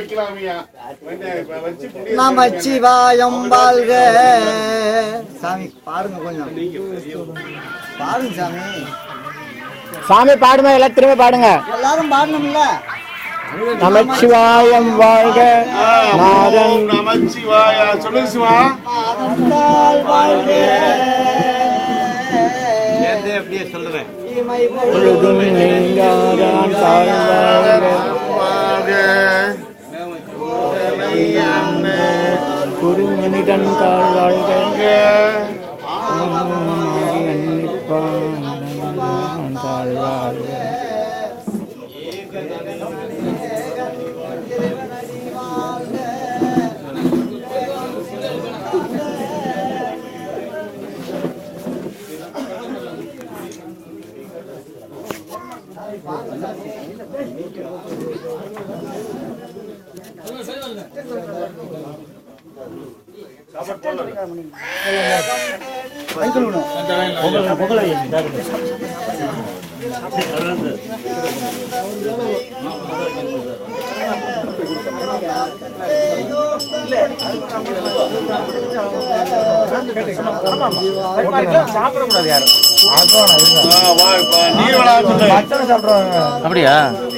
வைக்கலாமையா வச்சு முடிய நமச்சிவாயம் வாழ்க சாமி பாருங்க கொஞ்சம் பாருங்க சாமி சாமி பாடுமா எல்லாம் திரும்ப பாடுங்க எல்லாரும் பாடணும்ல நமச்சிவாயம் வாழ்க நாதன் ஓம் நமச்சிவாயா சொல்லுங்க சிவா மாதந்தாள் வாழ்க இமை பொழுதும் நீங்காதான் தாழ்வாழ்க குருமனிதன் தாழ்வாழ்க ஆமாகி அன்னிப்பான் தாழ்வாழ்க நீர் வளா சொல்லு அப்படியா